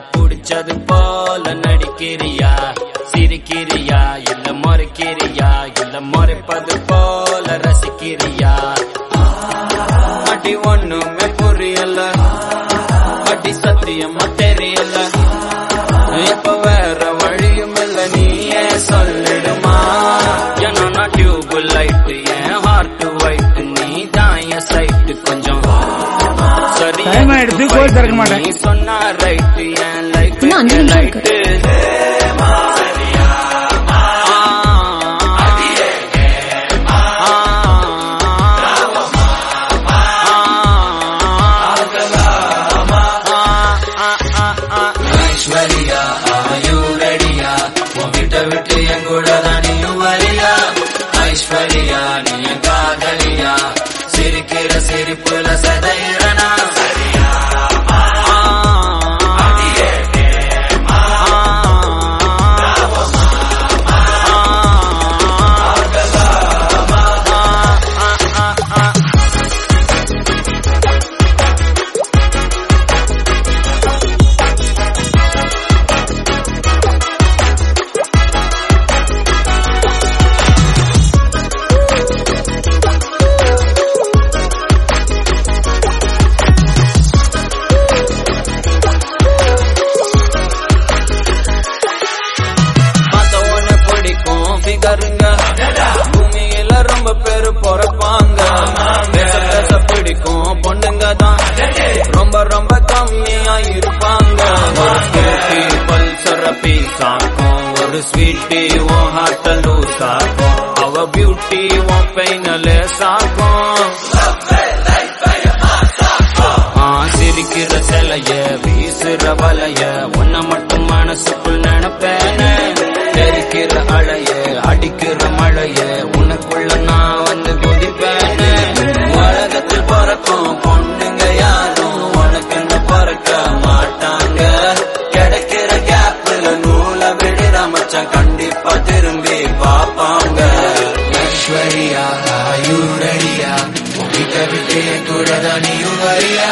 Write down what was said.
புடிச்சது போல நடிக்கிறியா சிரிக்கிறியா இல்ல முறைக்கிறியா இல்ல முறைப்பது போல ரசிக்கிறியா அடி ஒண்ணுமே புரியல அடி சத்தியமா தெரியல இப்ப வேற வழியும் இல்ல நீயே சொல்லிடுமா ஏன்னா நான் டியூப் லைட் என் ஹார்ட் ஒயிட் நீ தான் என் சைட் கொஞ்சம் சரி Time ஆயிடுச்சு, கோயில் திறக்க மாட்டேன். நீ சொன்னா ரைட் என் லைஃப் இன்னும் அஞ்சு நிமிஷம் இருக்கு. லைட் ஐஸ்வர்யா ஆயுரடியா உன்கிட்ட விட்டு என் கூட தான் நீயும் வரியா ஐஸ்வர்யா நீ என் காதலியா சிரிக்கிற சிரிப்புல சதையிறனா சரியா மத்தவன பிடிக்கும் ஃபிகருங்க பூமியில ரொம்ப பேரு பொறப்பாங்க பேச பேச பிடிக்கும் பொண்ணுங்க தான் ரொம்ப ரொம்ப கம்மியா இருப்பாங்க ஒரு ஸ்கூட்டி பல்சர பீஸ் ஆக்கும் ஒரு ஸ்வீட்டி உன் ஹார்ட்ட லூஸ் ஆக்கும் அவ பியூட்டி உன் பெயின லேஸ் ஆக்கும் ஆ, சிரிக்கிற சிலைய வீசுற வலைய உன்னை மட்டும் மனசுக்குள் நினைப்பேனே தெரிக்கிற அலைய அடிக்கிற மழைய உனக்குள்ள நான் வந்து குதிப்பேனே உலகத்தில் பிறக்கும் பொண்ணுங்க யாரும் உனக்கு என்ன பிறக்க மாட்டாங்க கிடைக்கிற கேப்ல நூலை விடுற மச்சான் கண்டிப்பா திரும்பி பாப்பாங்க ஐஸ்வர்யா ஆயுரடியா உன்கிட்ட விட்டு என் கூட தான் நீயும் வரியா